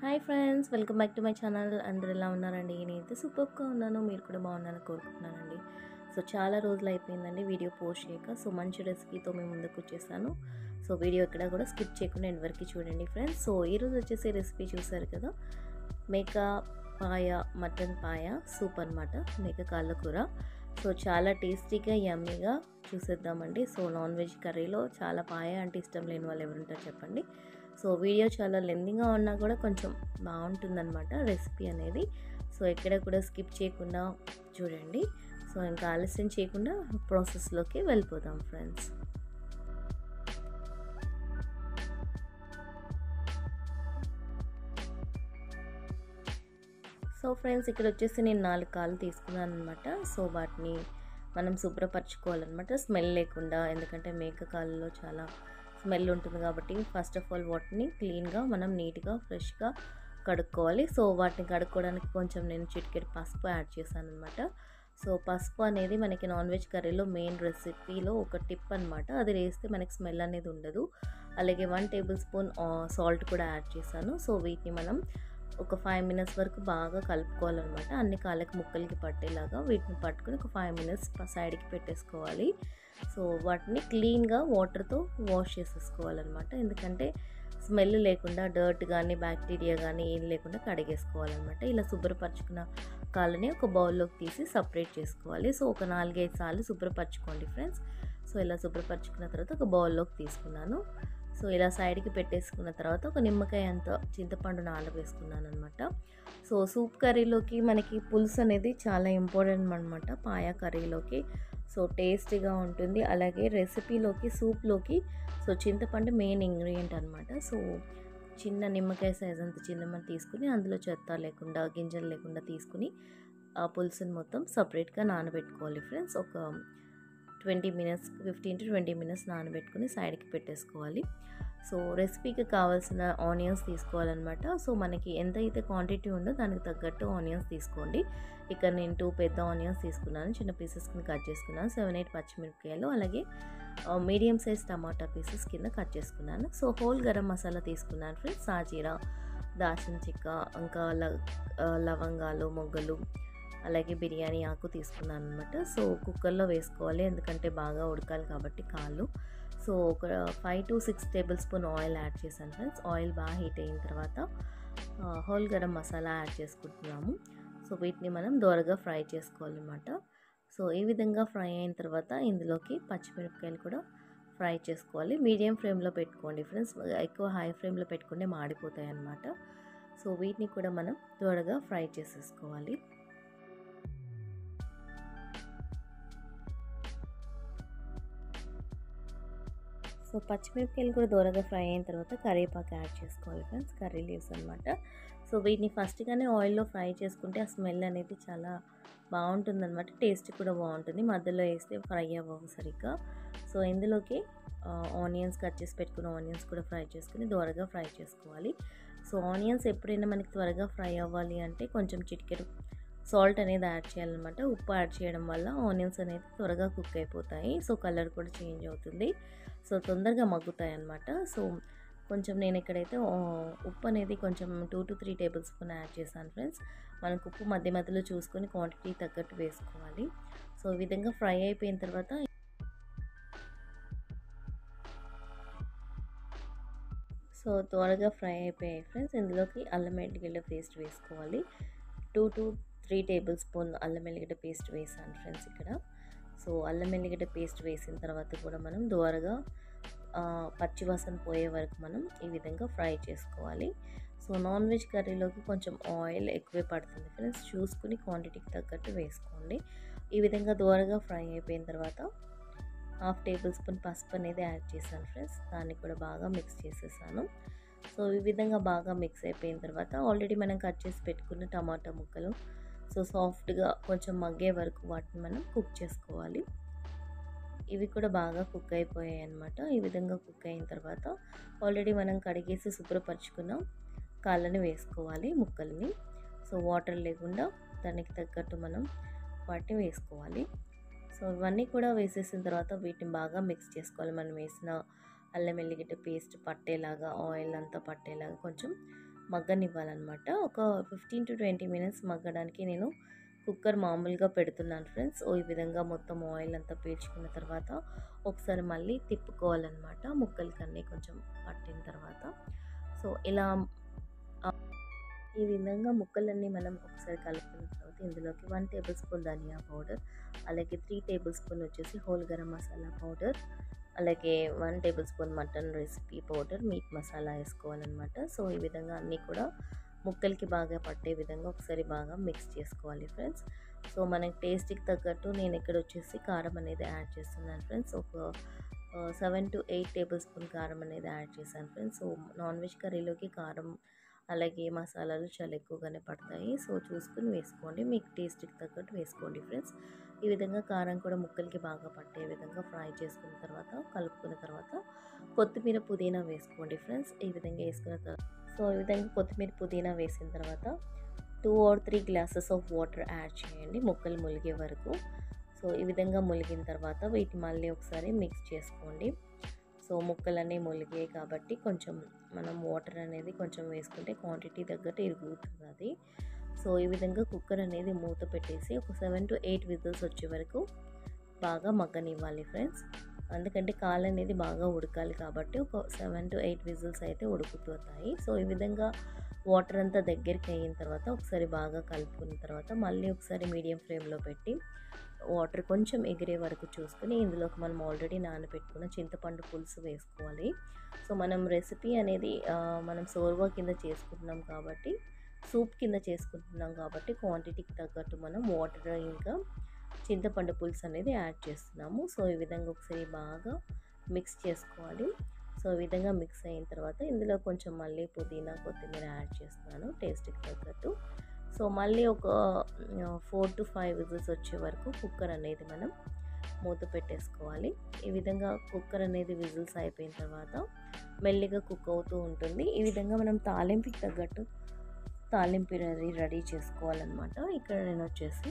hi friends welcome back to my channel అందరు ఎలా ఉన్నారండి నేనైతే సూపర్గా ఉన్నాను మీరు కూడా బాగున్నారని కోరుకుంటున్నానండి సో చాలా రోజులు అయిపోయిందండి వీడియో పోస్ట్ చేయక సో మంచి రెసిపీతో మేము ముందుకు వచ్చేసాను సో వీడియో ఎక్కడ కూడా స్కిప్ చేయకుండా ఎండ్ వరకు చూడండి ఫ్రెండ్స్ సో ఈరోజు వచ్చేసి రెసిపీ చూసారు కదా మేక పాయ మటన్ పాయ సూప్ అనమాట మేక కాళ్ళ కూర సో చాలా టేస్టీగా యమ్మీగా చూసేద్దామండి సో నాన్ వెజ్ కర్రీలో చాలా పాయ అంటే ఇష్టం లేని వాళ్ళు ఎవరుంటారు చెప్పండి సో వీడియో చాలా లెందీగా ఉన్నా కూడా కొంచెం బాగుంటుందన్నమాట రెసిపీ అనేది సో ఎక్కడ కూడా స్కిప్ చేయకుండా చూడండి సో ఇంకా ఆలస్యం చేయకుండా ప్రాసెస్లోకి వెళ్ళిపోదాం ఫ్రెండ్స్ సో ఫ్రెండ్స్ ఇక్కడ వచ్చేసి నేను నాలుగు కాళ్ళు తీసుకున్నాను అనమాట సో వాటిని మనం శుభ్రపరచుకోవాలన్నమాట స్మెల్ లేకుండా ఎందుకంటే మేక కాళ్ళలో చాలా స్మెల్ ఉంటుంది కాబట్టి ఫస్ట్ ఆఫ్ ఆల్ వాటిని క్లీన్గా మనం నీట్గా ఫ్రెష్గా కడుక్కోవాలి సో వాటిని కడుక్కోవడానికి కొంచెం నేను చిటికెడు పసుపు యాడ్ చేశాను అనమాట సో పసుపు అనేది మనకి నాన్ వెజ్ కర్రీలో మెయిన్ రెసిపీలో ఒక టిప్ అనమాట అది వేస్తే మనకి స్మెల్ అనేది ఉండదు అలాగే వన్ టేబుల్ స్పూన్ సాల్ట్ కూడా యాడ్ చేశాను సో వీటిని మనం ఒక ఫైవ్ మినిట్స్ వరకు బాగా కలుపుకోవాలన్నమాట అన్ని కాళ్ళకి ముక్కలకి పట్టేలాగా వీటిని పట్టుకుని ఒక ఫైవ్ మినిట్స్ సైడ్కి పెట్టేసుకోవాలి సో వాటిని క్లీన్గా వాటర్తో వాష్ చేసేసుకోవాలన్నమాట ఎందుకంటే స్మెల్ లేకుండా డర్ట్ కానీ బ్యాక్టీరియా కానీ ఏం లేకుండా కడిగేసుకోవాలన్నమాట ఇలా శుభ్రపరచుకున్న కాళ్ళని ఒక బౌల్లోకి తీసి సపరేట్ చేసుకోవాలి సో ఒక నాలుగైదు సార్లు శుభ్రపరచుకోండి ఫ్రెండ్స్ సో ఇలా శుభ్రపరచుకున్న తర్వాత ఒక బౌల్లోకి తీసుకున్నాను సో ఇలా సైడ్కి పెట్టేసుకున్న తర్వాత ఒక నిమ్మకాయ అంత చింతపండు నానబేసుకున్నాను అనమాట సో సూప్ కర్రీలోకి మనకి పులుసు అనేది చాలా ఇంపార్టెంట్ అనమాట పాయా కర్రీలోకి సో టేస్టీగా ఉంటుంది అలాగే రెసిపీలోకి సూప్లోకి సో చింతపండు మెయిన్ ఇంగ్రీడియంట్ అనమాట సో చిన్న నిమ్మకాయ సైజ్ అంత చింతపండు తీసుకుని అందులో చెత్త లేకుండా గింజలు లేకుండా తీసుకుని ఆ పులుసుని మొత్తం సపరేట్గా నానబెట్టుకోవాలి ఫ్రెండ్స్ ఒక twenty minutes fifteen to twenty minutes నానబెట్టుకుని సైడ్కి పెట్టేసుకోవాలి సో రెసిపీకి కావాల్సిన ఆనియన్స్ తీసుకోవాలన్నమాట సో మనకి ఎంత అయితే క్వాంటిటీ ఉందో దానికి తగ్గట్టు ఆనియన్స్ తీసుకోండి ఇక్కడ నేను టూ పెద్ద ఆనియన్స్ తీసుకున్నాను చిన్న పీసెస్ కింద కట్ చేసుకున్నాను సెవెన్ ఎయిట్ పచ్చిమిరపకాయలు అలాగే మీడియం సైజ్ టమాటా పీసెస్ కింద కట్ చేసుకున్నాను సో హోల్ గరం మసాలా తీసుకున్నాను ఫ్రెండ్స్ సాజీరా దాచిన చెక్క ఇంకా లవంగాలు మొగ్గలు అలాగే బిర్యానీ ఆకు తీసుకున్నాను అనమాట సో కుక్కర్లో వేసుకోవాలి ఎందుకంటే బాగా ఉడకాలి కాబట్టి కాళ్ళు సో ఒక five to six tablespoon oil add చేశాను ఫ్రెండ్స్ ఆయిల్ బాగా హీట్ అయిన తర్వాత హోల్ గరం మసాలా యాడ్ చేసుకుంటున్నాము సో వీటిని మనం దోరగా ఫ్రై చేసుకోవాలన్నమాట సో ఈ విధంగా ఫ్రై అయిన తర్వాత ఇందులోకి పచ్చిమిరపకాయలు కూడా ఫ్రై చేసుకోవాలి మీడియం ఫ్లేమ్లో పెట్టుకోండి ఫ్రెండ్స్ ఎక్కువ హై ఫ్లేమ్లో పెట్టుకుంటే మాడిపోతాయి అన్నమాట సో వీటిని కూడా మనం త్వరగా ఫ్రై చేసేసుకోవాలి సో పచ్చిమిరపకాయలు కూడా దూరగా ఫ్రై అయిన తర్వాత కరివేపాకు యాడ్ చేసుకోవాలి ఫ్రెండ్స్ కర్రీ లీవ్స్ అనమాట సో వీటిని ఫస్ట్గానే ఆయిల్లో ఫ్రై చేసుకుంటే ఆ స్మెల్ అనేది చాలా బాగుంటుందన్నమాట టేస్ట్ కూడా బాగుంటుంది మధ్యలో వేస్తే ఫ్రై అవ్వవు సరిగ్గా సో ఇందులోకి ఆనియన్స్ కట్ చేసి పెట్టుకున్న ఆనియన్స్ కూడా ఫ్రై చేసుకుని దూరగా ఫ్రై చేసుకోవాలి సో ఆనియన్స్ ఎప్పుడైనా మనకి త్వరగా ఫ్రై అవ్వాలి అంటే కొంచెం చిటికెడు సాల్ట్ అనేది యాడ్ చేయాలన్నమాట ఉప్పు యాడ్ చేయడం వల్ల ఆనియన్స్ అనేది త్వరగా కుక్ అయిపోతాయి సో కలర్ కూడా చేంజ్ అవుతుంది సో తొందరగా మగ్గుతాయి అన్నమాట సో కొంచెం నేను ఇక్కడైతే ఉప్పు అనేది కొంచెం two to three tablespoon add చేశాను ఫ్రెండ్స్ మనకు ఉప్పు మధ్య మధ్యలో చూసుకొని క్వాంటిటీ తగ్గట్టు వేసుకోవాలి సో ఈ విధంగా ఫ్రై అయిపోయిన తర్వాత సో త్వరగా ఫ్రై అయిపోయాయి ఫ్రెండ్స్ ఇందులోకి అల్లం ఎల్లిగడ్డ పేస్ట్ వేసుకోవాలి two to three tablespoon అల్లం ఎల్లిగడ్డ పేస్ట్ వేసాను ఫ్రెండ్స్ ఇక్కడ సో అల్లం ఎల్లిగడ్డ పేస్ట్ వేసిన తర్వాత కూడా మనం దోరగా పచ్చివాసన పోయే వరకు మనం ఈ విధంగా ఫ్రై చేసుకోవాలి సో నాన్ వెజ్ కర్రీలోకి కొంచెం ఆయిల్ ఎక్కువే పడుతుంది ఫ్రెండ్స్ చూసుకుని క్వాంటిటీకి తగ్గట్టు వేసుకోండి ఈ విధంగా దోరగా ఫ్రై అయిపోయిన తర్వాత హాఫ్ టేబుల్ స్పూన్ పసుపు అనేది యాడ్ చేశాను ఫ్రెండ్స్ దాన్ని కూడా బాగా మిక్స్ చేసేసాను సో ఈ విధంగా బాగా మిక్స్ అయిపోయిన తర్వాత ఆల్రెడీ మనం కట్ చేసి పెట్టుకున్న టమాటా ముక్కలు సో సాఫ్ట్గా కొంచెం మగ్గే వరకు వాటిని మనం కుక్ చేసుకోవాలి ఇవి కూడా బాగా కుక్ అయిపోయాయి అనమాట ఈ విధంగా కుక్ అయిన తర్వాత ఆల్రెడీ మనం కడిగేసి శుభ్రపరచుకున్న కాళ్ళని వేసుకోవాలి ముక్కల్ని సో వాటర్ లేకుండా దానికి తగ్గట్టు మనం వాటిని వేసుకోవాలి సో ఇవన్నీ కూడా వేసేసిన తర్వాత వీటిని బాగా మిక్స్ చేసుకోవాలి మనం వేసిన అల్లం ఎల్లిగడ్డ పేస్ట్ పట్టేలాగా ఆయిల్ అంతా పట్టేలాగా కొంచెం మగ్గనివ్వాలన్నమాట ఒక ఫిఫ్టీన్ టు ట్వంటీ మినిట్స్ మగ్గడానికి నేను కుక్కర్ మామూలుగా పెడుతున్నాను ఫ్రెండ్స్ ఓ ఈ విధంగా మొత్తం ఆయిల్ అంతా పీల్చుకున్న తర్వాత ఒకసారి మళ్ళీ తిప్పుకోవాలన్నమాట ముక్కలకి అన్నీ కొంచెం పట్టిన తర్వాత సో ఇలా ఈ విధంగా ముక్కలన్నీ మనం ఒకసారి కలుపుకున్న తర్వాత ఇందులోకి వన్ టేబుల్ స్పూన్ ధనియా పౌడర్ అలాగే త్రీ టేబుల్ స్పూన్ వచ్చేసి హోల్ గరం మసాలా పౌడర్ అలాగే one tablespoon mutton recipe powder meat masala వేసుకోవాలన్నమాట సో ఈ విధంగా అన్నీ కూడా ముక్కలకి బాగా పట్టే విధంగా ఒకసారి బాగా మిక్స్ చేసుకోవాలి ఫ్రెండ్స్ సో మనకి టేస్ట్కి తగ్గట్టు నేను ఇక్కడ వచ్చేసి కారం అనేది యాడ్ చేస్తున్నాను ఫ్రెండ్స్ ఒక seven to eight tablespoon కారం అనేది యాడ్ చేశాను ఫ్రెండ్స్ సో నాన్ వెజ్ కర్రీలోకి కారం అలాగే మసాలాలు చాలా ఎక్కువగానే పడతాయి సో చూసుకుని వేసుకోండి మీకు టేస్ట్కి తగ్గట్టు వేసుకోండి ఫ్రెండ్స్ ఈ విధంగా కారం కూడా ముక్కలకి బాగా పట్టే విధంగా ఫ్రై చేసుకున్న తర్వాత కలుపుకున్న తర్వాత కొత్తిమీర పుదీనా వేసుకోండి ఫ్రెండ్స్ ఈ విధంగా వేసుకున్న తర్వాత సో ఈ విధంగా కొత్తిమీర పుదీనా వేసిన తర్వాత two or three glasses of water add చేయండి ముక్కలు ములిగే వరకు సో ఈ విధంగా ములిగిన తర్వాత వీటి మళ్ళీ ఒకసారి మిక్స్ చేసుకోండి సో ముక్కలన్నీ ములిగాయి కాబట్టి కొంచెం మనం వాటర్ అనేది కొంచెం వేసుకుంటే క్వాంటిటీ తగ్గట్టు ఇరుగుతుంది అది సో ఈ విధంగా కుక్కర్ అనేది మూత పెట్టేసి ఒక సెవెన్ టు ఎయిట్ విజిల్స్ వచ్చే వరకు బాగా మగ్గనివ్వాలి ఫ్రెండ్స్ ఎందుకంటే కాలు అనేది బాగా ఉడకాలి కాబట్టి ఒక సెవెన్ టు ఎయిట్ విజిల్స్ అయితే ఉడుకుపోతాయి సో ఈ విధంగా వాటర్ అంతా దగ్గరికి అయిన తర్వాత ఒకసారి బాగా కలుపుకున్న తర్వాత మళ్ళీ ఒకసారి మీడియం ఫ్లేమ్లో పెట్టి వాటర్ కొంచెం ఎగిరే వరకు చూసుకుని ఇందులోకి మనం ఆల్రెడీ నానబెట్టుకున్న చింతపండు పులుసు వేసుకోవాలి సో మనం రెసిపీ అనేది మనం సోర్వా కింద చేసుకుంటున్నాం కాబట్టి సూప్ కింద చేసుకుంటున్నాం కాబట్టి క్వాంటిటీకి తగ్గట్టు మనం వాటర్ ఇంకా చింతపండు పులుసు అనేది యాడ్ చేస్తున్నాము సో ఈ విధంగా ఒకసారి బాగా మిక్స్ చేసుకోవాలి సో ఈ విధంగా మిక్స్ అయిన తర్వాత ఇందులో కొంచెం మళ్ళీ పుదీనా కొత్తిమీర యాడ్ చేస్తున్నాను టేస్ట్కి తగ్గట్టు సో మళ్ళీ ఒక ఫోర్ టు ఫైవ్ విజిల్స్ వచ్చే వరకు కుక్కర్ అనేది మనం మూత పెట్టేసుకోవాలి ఈ విధంగా కుక్కర్ అనేది విజిల్స్ అయిపోయిన తర్వాత మెల్లిగా కుక్ అవుతూ ఉంటుంది ఈ విధంగా మనం తాలింపుకి తగ్గట్టు తాలింపు అనేది రెడీ చేసుకోవాలన్నమాట ఇక్కడ నేను వచ్చేసి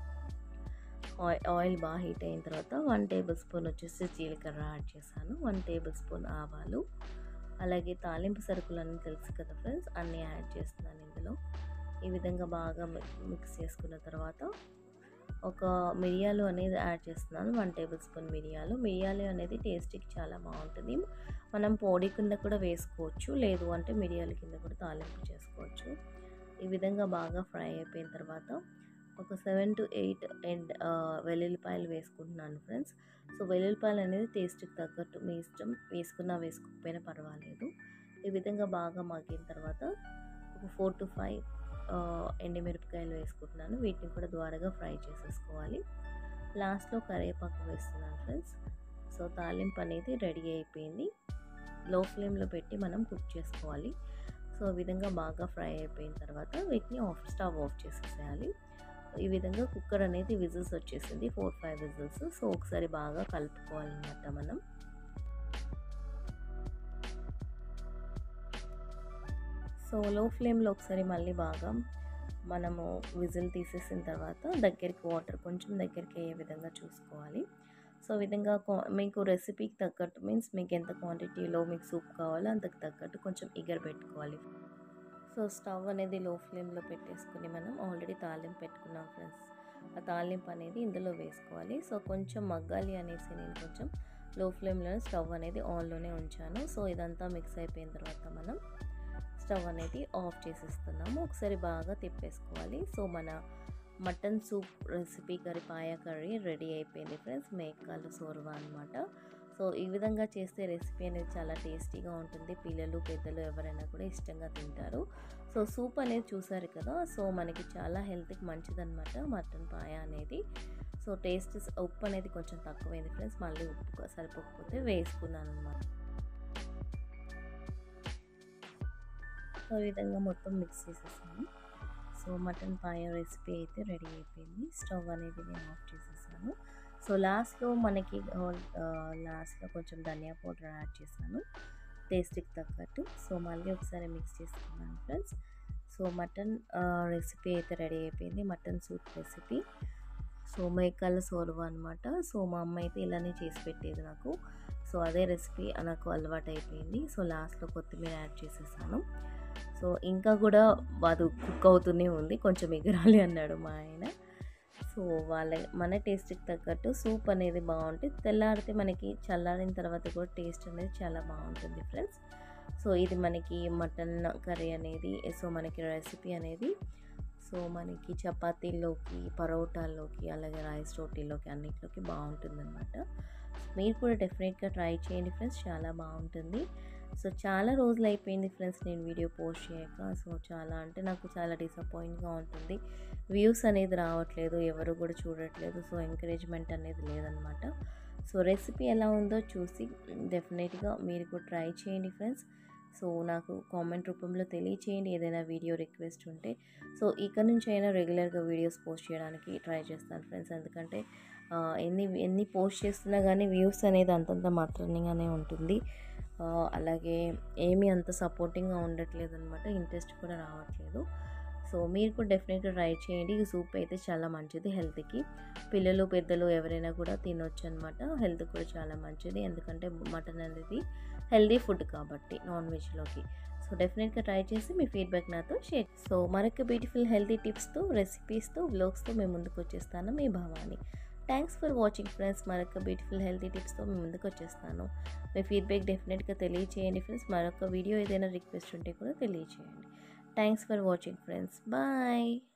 ఆయిల్ బాగా హీట్ అయిన తర్వాత వన్ టేబుల్ స్పూన్ వచ్చేసి జీలకర్ర యాడ్ చేశాను వన్ టేబుల్ స్పూన్ ఆవాలు అలాగే తాలింపు సరుకులన్నీ తెలుసు కదా ఫ్రెండ్స్ అన్నీ యాడ్ చేస్తున్నాను ఇందులో ఈ విధంగా బాగా మిక్స్ చేసుకున్న తర్వాత ఒక మిరియాలు అనేది యాడ్ చేస్తున్నాను వన్ టేబుల్ స్పూన్ మిరియాలు మిరియాలు అనేది టేస్ట్కి చాలా బాగుంటుంది మనం పొడి కింద కూడా వేసుకోవచ్చు లేదు అంటే మిరియాల కింద కూడా తాలింపు చేసుకోవచ్చు ఈ విధంగా బాగా ఫ్రై అయిపోయిన తర్వాత ఒక సెవెన్ టు ఎయిట్ అండ్ వెల్లుల్లిపాయలు వేసుకుంటున్నాను ఫ్రెండ్స్ సో వెల్లుల్లిపాయలు అనేది టేస్ట్కి తగ్గట్టు మీ ఇష్టం వేసుకున్నా వేసుకోకపోయినా పర్వాలేదు ఈ విధంగా బాగా మగ్గిన తర్వాత ఒక ఫోర్ టు ఫైవ్ ఎండిమిరపకాయలు వేసుకుంటున్నాను వీటిని కూడా ద్వారాగా ఫ్రై చేసేసుకోవాలి లాస్ట్లో కరివేపాకు వేస్తున్నాను ఫ్రెండ్స్ సో తాలింపు అనేది రెడీ అయిపోయింది లో ఫ్లేమ్లో పెట్టి మనం కుక్ చేసుకోవాలి సో ఈ విధంగా బాగా ఫ్రై అయిపోయిన తర్వాత వీటిని ఆఫ్ స్టవ్ ఆఫ్ చేసేసేయాలి ఈ విధంగా కుక్కర్ అనేది విజిల్స్ వచ్చేసింది ఫోర్ ఫైవ్ విజిల్స్ సో ఒకసారి బాగా కలుపుకోవాలన్నమాట మనం సో లో ఫ్లేమ్లో ఒకసారి మళ్ళీ బాగా మనము విజిల్ తీసేసిన తర్వాత దగ్గరికి వాటర్ కొంచెం దగ్గరికి అయ్యే విధంగా చూసుకోవాలి సో విధంగా మీకు రెసిపీకి తగ్గట్టు మీన్స్ మీకు ఎంత క్వాంటిటీలో మీకు సూప్ కావాలో అంతకు తగ్గట్టు కొంచెం ఇగర్ పెట్టుకోవాలి సో స్టవ్ అనేది లో ఫ్లేమ్లో పెట్టేసుకుని మనం ఆల్రెడీ తాలింపు పెట్టుకున్నాం ఫ్రెండ్స్ ఆ తాలింపు అనేది ఇందులో వేసుకోవాలి సో కొంచెం మగ్గాలి అనేసి నేను కొంచెం లో ఫ్లేమ్లో స్టవ్ అనేది ఆన్లోనే ఉంచాను సో ఇదంతా మిక్స్ అయిపోయిన తర్వాత మనం స్టవ్ అనేది ఆఫ్ చేసేస్తున్నాము ఒకసారి బాగా తిప్పేసుకోవాలి సో మన mutton soup recipe curry paya curry ready అయిపోయింది ఫ్రెండ్స్ మేకాలు సోర్వా అనమాట సో ఈ విధంగా చేస్తే రెసిపీ అనేది చాలా టేస్టీగా ఉంటుంది పిల్లలు పెద్దలు ఎవరైనా కూడా ఇష్టంగా తింటారు సో సూప్ అనేది చూసారు కదా సో మనకి చాలా హెల్త్కి మంచిదన్నమాట మటన్ పాయ అనేది సో టేస్ట్ ఉప్పు అనేది కొంచెం తక్కువైంది ఫ్రెండ్స్ మళ్ళీ ఉప్పు సరిపోకపోతే వేసుకున్నాను అనమాట సో ఈ విధంగా మొత్తం మిక్స్ చేసేసాను సో మటన్ పాయ రెసిపీ అయితే రెడీ అయిపోయింది స్టవ్ అనేది నేను ఆఫ్ చేసేసాను సో లాస్ట్లో మనకి లాస్ట్లో కొంచెం ధనియా పౌడర్ యాడ్ చేశాను టేస్ట్కి తగ్గట్టు సో మళ్ళీ ఒకసారి మిక్స్ చేసుకున్నాను ఫ్రెండ్స్ సో మటన్ రెసిపీ అయితే రెడీ అయిపోయింది మటన్ సూప్ రెసిపీ సో మేకల సోర్వా అనమాట సో మా అమ్మ అయితే ఇలానే చేసి పెట్టేది నాకు సో అదే రెసిపీ నాకు అలవాటు అయిపోయింది సో లాస్ట్లో కొత్తిమీర యాడ్ చేసేసాను సో ఇంకా కూడా అది కుక్ అవుతూనే ఉంది కొంచెం ఎగరాలి అన్నాడు మా ఆయన సో వాళ్ళ మన టేస్ట్కి తగ్గట్టు సూప్ అనేది బాగుంటుంది తెల్లారితే మనకి చల్లారిన తర్వాత కూడా టేస్ట్ అనేది చాలా బాగుంటుంది ఫ్రెండ్స్ సో ఇది మనకి మటన్ కర్రీ అనేది సో మనకి రెసిపీ అనేది సో మనకి చపాతీల్లోకి పరోటాల్లోకి అలాగే రైస్ రోటీలోకి అన్నిట్లోకి బాగుంటుందన్నమాట మీరు కూడా డెఫినెట్గా ట్రై చేయండి ఫ్రెండ్స్ చాలా బాగుంటుంది సో చాలా రోజులు అయిపోయింది ఫ్రెండ్స్ నేను వీడియో పోస్ట్ చేయక సో చాలా అంటే నాకు చాలా డిసప్పాయింట్గా ఉంటుంది వ్యూస్ అనేది రావట్లేదు ఎవరు కూడా చూడట్లేదు సో ఎంకరేజ్మెంట్ అనేది లేదనమాట సో రెసిపీ ఎలా ఉందో చూసి డెఫినెట్గా మీరు కూడా ట్రై చేయండి ఫ్రెండ్స్ సో నాకు కామెంట్ రూపంలో తెలియచేయండి ఏదైనా వీడియో రిక్వెస్ట్ ఉంటే సో ఇక్కడ నుంచి అయినా రెగ్యులర్గా వీడియోస్ పోస్ట్ చేయడానికి ట్రై చేస్తాను ఫ్రెండ్స్ ఎందుకంటే ఎన్ని ఎన్ని పోస్ట్ చేస్తున్నా కానీ వ్యూస్ అనేది అంతంత మాత్రంగానే ఉంటుంది అలాగే ఏమీ అంత సపోర్టింగ్గా ఉండట్లేదు అనమాట ఇంట్రెస్ట్ కూడా రావట్లేదు సో మీరు కూడా డెఫినెట్గా ట్రై చేయండి ఈ సూప్ అయితే చాలా మంచిది హెల్త్కి పిల్లలు పెద్దలు ఎవరైనా కూడా తినొచ్చు అనమాట హెల్త్ కూడా చాలా మంచిది ఎందుకంటే మటన్ అనేది హెల్దీ ఫుడ్ కాబట్టి నాన్ వెజ్లోకి సో డెఫినెట్గా ట్రై చేసి మీ ఫీడ్బ్యాక్ నాతో షేర్ సో మరొక బ్యూటిఫుల్ హెల్తీ టిప్స్తో రెసిపీస్తో వ్లాగ్స్తో మేము ముందుకు వచ్చేస్తాను మీ భావాన్ని థ్యాంక్స్ ఫర్ వాచింగ్ ఫ్రెండ్స్ మరొక బ్యూటిఫుల్ హెల్తీ టిప్స్తో మీ ముందుకు వచ్చేస్తాను మీ ఫీడ్బ్యాక్ డెఫినెట్గా తెలియచేయండి ఫ్రెండ్స్ మరొక వీడియో ఏదైనా రిక్వెస్ట్ ఉంటే కూడా తెలియచేయండి thanks for watching friends bye